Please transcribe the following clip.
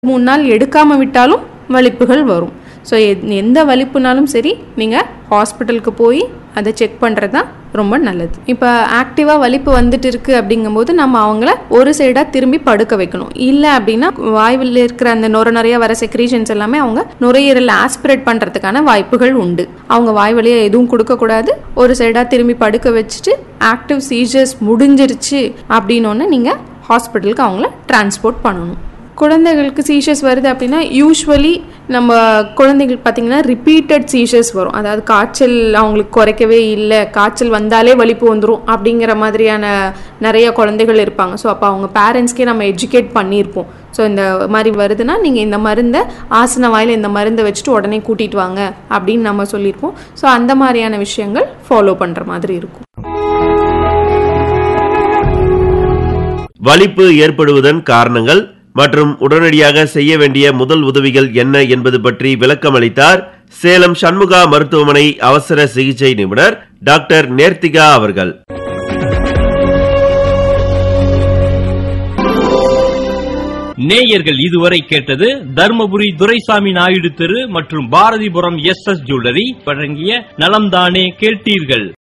மூணு நாள் எடுக்காம விட்டாலும் வலிப்புகள் வரும் ஸோ எந்த வலிப்புனாலும் சரி நீங்கள் ஹாஸ்பிட்டலுக்கு போய் அதை செக் பண்ணுறது தான் ரொம்ப நல்லது இப்போ ஆக்டிவாக வலிப்பு வந்துட்டு இருக்கு அப்படிங்கும்போது நம்ம அவங்கள ஒரு சைடாக திரும்பி படுக்க வைக்கணும் இல்லை அப்படின்னா வாய்வில் இருக்கிற அந்த நுர நிறைய வர செக்ரீஷன்ஸ் எல்லாமே அவங்க நுரையீரல் ஆஸ்பிரேட் பண்ணுறதுக்கான வாய்ப்புகள் உண்டு அவங்க வாய் வழியா எதுவும் கொடுக்கக்கூடாது ஒரு சைடாக திரும்பி படுக்க வச்சுட்டு ஆக்டிவ் சீஜர்ஸ் முடிஞ்சிருச்சு அப்படின்னோடனே நீங்கள் ஹாஸ்பிட்டலுக்கு அவங்கள டிரான்ஸ்போர்ட் பண்ணணும் குழந்தைகளுக்கு சீஷர்ஸ் வருது அப்படின்னா யூஸ்வலி நம்ம குழந்தைகளுக்கு பார்த்தீங்கன்னா ரிப்பீட்டட் சீஷர்ஸ் வரும் அதாவது காய்ச்சல் அவங்களுக்கு குறைக்கவே இல்லை காய்ச்சல் வந்தாலே வலிப்பு வந்துடும் அப்படிங்கிற மாதிரியான நிறைய குழந்தைகள் இருப்பாங்க ஸோ அப்போ அவங்க பேரண்ட்ஸ்க்கே நம்ம எஜுகேட் பண்ணியிருப்போம் ஸோ இந்த மாதிரி வருதுன்னா நீங்கள் இந்த மருந்தை ஆசன வாயில் இந்த மருந்தை வச்சுட்டு உடனே கூட்டிகிட்டு வாங்க அப்படின்னு நம்ம சொல்லியிருப்போம் ஸோ அந்த மாதிரியான விஷயங்கள் ஃபாலோ பண்ணுற மாதிரி இருக்கும் வலிப்பு ஏற்படுவதன் காரணங்கள் மற்றும் உடனடியாக செய்ய வேண்டிய முதல் உதவிகள் என்ன என்பது பற்றி விளக்கம் அளித்தார் சேலம் சண்முகா மருத்துவமனை அவசர சிகிச்சை நிபுணர் டாக்டர் நேர்த்திகா அவர்கள் நேயர்கள் இதுவரை கேட்டது தர்மபுரி துரைசாமி நாயுடு தெரு மற்றும் பாரதிபுரம் எஸ் எஸ் ஜுவல்லரி வழங்கிய நலம்தானே கேட்டீர்கள்